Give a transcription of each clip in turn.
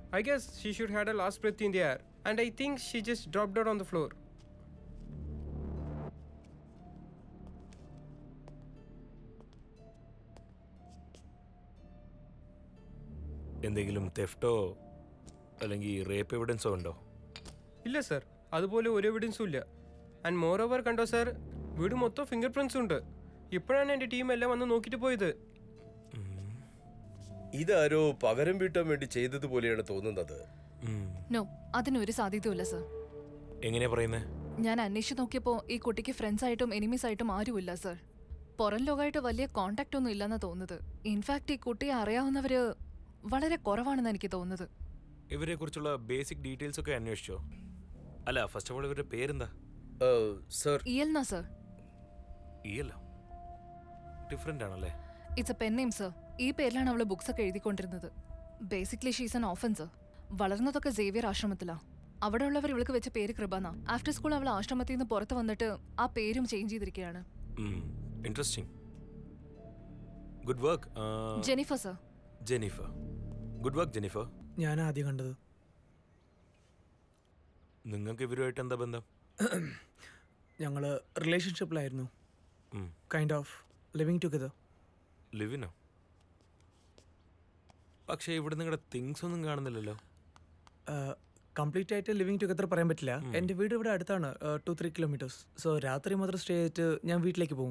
I guess she should had a last breath in the air, and I think she just dropped out on the floor. എന്തെങ്കിലും തെഫ്റ്റോ അല്ലെങ്കിൽ rape എവിഡൻസോ ഉണ്ടോ ഇല്ല sir അതുപോലെ ഒരു എവിഡൻസും ഇല്ല ആൻഡ് മോർ ഓവർ കണ്ടോ സർ വീട് മൊത്തം ഫിംഗർ പ്രിൻറ്റ്സ് ഉണ്ട് ഇപ്പോഴാണ് എൻ്റെ ടീം എല്ലാം വന്ന് നോക്കിയിട്ട് പോയത് ഇതാരോ പകരം വീട്ടാൻ വേണ്ടി ചെയ്തതുപോലെയാണ് തോന്നുന്നത് ഉം. നോ അതിനൊരു സാധ്യതയുമില്ല സർ എങ്ങനെയാ പറയുന്നേ ഞാൻ അന്വേഷിച്ച് നോക്കിയപ്പോൾ ഈ കുട്ടിക്ക് ഫ്രണ്ട്സ് ആയിട്ടും എനിമീസ് ആയിട്ടും ആരുമില്ല സർ പുറം ലോകമായിട്ട് വലിയ കോണ്ടാക്ട് ഒന്നും ഇല്ലെന്നാ തോന്നുന്നത് ഇൻഫാക്ട് ഈ കുട്ടിയെ അറിയാവുന്നവര് വളരെ കുറവാണെന്ന് എനിക്ക് തോന്നുന്നത് ഇവരെ കുറിച്ചുള്ള ബേസിക് ഡീറ്റെയിൽസ് ഒക്കെ അന്വേഷിച്ചോ അല്ല ഫസ്റ്റ് ഓഫ് ഓൾ ഇവരുടെ പേരെന്താ സർ ഇയൽന സർ ഈ അല്ല ഡിഫറെൻ്റ് ആണല്ലേ it's a pen name sir ഈ പേരിലാണ് അവള് ബുക്സ് ഒക്കെ എഴുതിക്കൊണ്ടിരുന്നത് ബേസിക്കലി ഷീസ് ആൻ ഓഫൻസർ വളർന്നതൊക്കെ സേവിയർ ആശ്രമത്തിലാ അവിടെ ഉള്ളവർ ഇവൾക്ക് വെച്ച പേര് കൃപന ആഫ്റ്റർ സ്കൂൾ അവൾ ആശ്രമത്തിൽ നിന്ന് പുറത്ത് വന്നിട്ട് ആ പേരും ചേഞ്ച് ചെയ്തിരിക്കുകയാണ് interesting good work Jennifer sir Jennifer good work Jennifer ഞാൻ ആദ്യം കണ്ടത് നിങ്ങൾക്ക് ഇവരുമായിട്ട് എന്താ ബന്ധം ഞങ്ങൾ റിലേഷൻഷിപ്പിലായിരുന്നു ഉം. കൈൻഡ് ഓഫ് ലിവിങ് ടുഗദർ ലിവിനോ പക്ഷേ ഇവിടെ നിങ്ങളുടെ തിങ്സ് ഒന്നും കാണുന്നില്ലല്ലോ കംപ്ലീറ്റ് ആയിട്ട് ലിവിങ് ടുഗദർ പറയാൻ പറ്റില്ല എൻ്റെ വീട് ഇവിടെ അടുത്താണ് ടു ത്രീ കിലോമീറ്റേഴ്സ് സോ രാത്രി മാത്രം സ്റ്റേ ചെയ്തിട്ട് ഞാൻ വീട്ടിലേക്ക് പോകും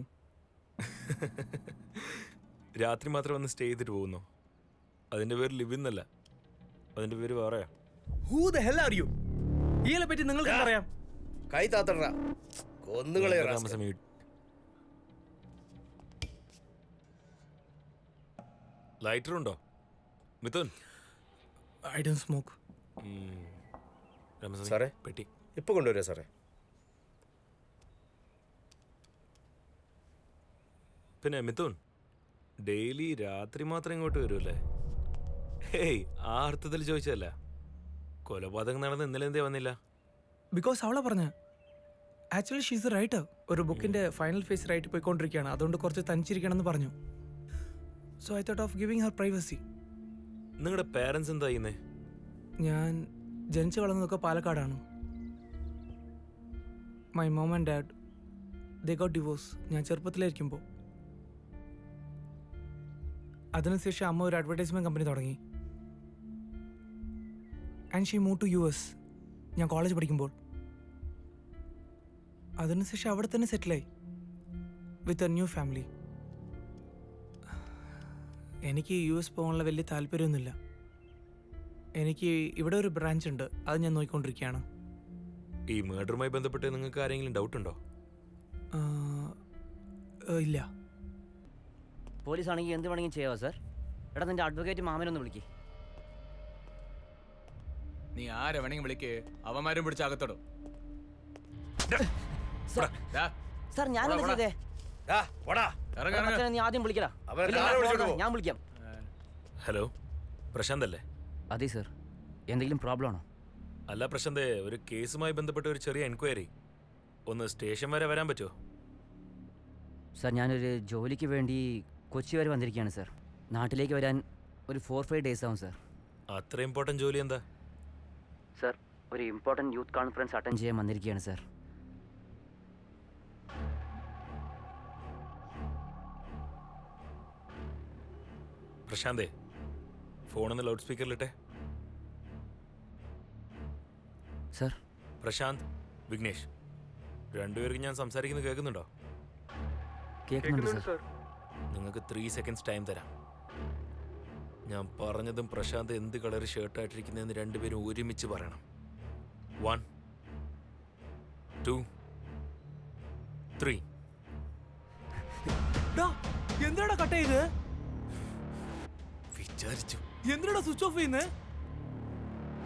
രാത്രി മാത്രം വന്ന് സ്റ്റേ ചെയ്തിട്ട് പോകുന്നു അതിൻ്റെ പേര് ലിവിൻ എന്നല്ല അതിൻ്റെ പേര് വേറെയാ who the hell are you ഇയാളെ പറ്റി നിങ്ങൾക്ക് അറിയാം കൈ താത്തട കൊന്നുകളെ താമസം ഈ- ലൈറ്റർ ഉണ്ടോ മിഥുൻ ഐ ഡോണ്ട് സ്മോക്ക് ഉം. രാമസ്വാമി, സാറേ? പെട്ടി ഇപ്പൊ കൊണ്ടുവരാ സാറേ പിന്നെ മിഥുൻ ഡെയിലി രാത്രി മാത്രം ഇങ്ങോട്ട് വരുമല്ലേ ഹേയ് ആ അർത്ഥത്തിൽ ചോദിച്ചതല്ല കൊലപാതകം നടന്ന് ഇന്നലെ എന്തേ വന്നില്ല ബിക്കോസ് അവളെ പറഞ്ഞ ആക്ച്വലി ഷീസ് റൈറ്റർ ഒരു ബുക്കിന്റെ ഫൈനൽ ഫേസ് റൈറ്റ് പോയിക്കൊണ്ടിരിക്കുകയാണ് അതുകൊണ്ട് കുറച്ച് തനിച്ചിരിക്കണം എന്ന് പറഞ്ഞു so I thought of giving her privacy നിങ്ങളുടെ പേരൻസ് എന്താ ചെയ്യുന്നേ ഞാൻ ജനിച്ചു വളർന്നതൊക്കെ പാലക്കാടാണ് my mom and dad they got divorce ഞാൻ ചെറുപ്പത്തിലായിരിക്കുമ്പോൾ അതിനുശേഷം അമ്മ ഒരു അഡ്വർടൈസ്മെന്റ് കമ്പനി തുടങ്ങി and she move to U S ഞാൻ കോളേജ് പഠിക്കുമ്പോൾ അതിനുശേഷം അവിടെ തന്നെ സെറ്റിലായി വിത്ത് എ ന്യൂ ഫാമിലി എനിക്ക് യു എസ് പോകാനുള്ള വലിയ താല്പര്യമൊന്നുമില്ല എനിക്ക് ഇവിടെ ഒരു ബ്രാഞ്ച് ഉണ്ട് അത് ഞാൻ നോക്കിക്കൊണ്ടിരിക്കുകയാണ് ഈ മേഡറുമായി ബന്ധപ്പെട്ട് നിങ്ങൾക്ക് ആരെങ്കിലും ഡൗട്ട് ഉണ്ടോ ആ, ഏ, ഇല്ല പോലീസ് ആണെങ്കിൽ എന്ത് വേണമെങ്കിലും ചെയ്യാവോ സാർ എടാ നിന്റെ അഡ്വക്കേറ്റ് മാമനൊന്ന് വിളിക്ക് നീ ആരെ വേണമെങ്കിൽ വിളിക്ക് അവന്മാരും പിടിച്ച് അകത്തോടും സാർ സാർ ഞാനല്ല പോടാ, ചെയ്തേ പോടാ ഇറങ്ങ എടാ, ഇറങ്ങ മച്ചാനെ, നീ ആദ്യം വിളിക്കടാ അവനെ ഇല്ല, താഴെ ഞാൻ വിളിച്ചോണ്ട് പോകാം, പോ. ഞാൻ വിളിക്കാം ഹലോ പ്രശാന്ത് അല്ലേ അതെ സാർ എന്തെങ്കിലും പ്രോബ്ലം ആണോ അല്ല പ്രശാന്ത് ഒരു കേസുമായി ബന്ധപ്പെട്ട ഒരു ചെറിയ എൻക്വയറി ഒന്ന് സ്റ്റേഷൻ വരെ വരാൻ പറ്റുമോ സാർ ഞാനൊരു ജോലിക്ക് വേണ്ടി കൊച്ചി വരെ വന്നിരിക്കുകയാണ് സാർ നാട്ടിലേക്ക് വരാൻ ഒരു ഫോർ ഫൈവ് ഡേയ്സ് ആവും സാർ അത്ര ഇമ്പോർട്ടൻറ്റ് ജോലി എന്താ സാർ ഒരു ഇമ്പോർട്ടൻറ്റ് യൂത്ത് കോൺഫറൻസ് അറ്റൻഡ് ചെയ്യാൻ വന്നിരിക്കുകയാണ് സാർ പ്രശാന്തേ ഫോണൊന്ന് ലൗഡ് സ്പീക്കറിലിട്ടെ സാർ പ്രശാന്ത് വിഘ്നേഷ് രണ്ടുപേർക്കും ഞാൻ സംസാരിക്കുന്നത് കേൾക്കുന്നുണ്ടോ കേൾക്കുന്നുണ്ട് സാർ നിങ്ങൾക്ക് ത്രീ സെക്കൻഡ്സ് ടൈം തരാം ഞാൻ പറഞ്ഞതും പ്രശാന്ത് എന്ത് കളർ ഷർട്ടായിട്ടിരിക്കുന്നതെന്ന് രണ്ടുപേരും ഒരുമിച്ച് പറയണം വൺ ടു ത്രീ എന്തിനാടാ കട്ട് ചെയ്ത് വിചാരിച്ചു എന്തിനാടാ സ്വിച്ച് ഓഫ് ചെയ്യുന്നത്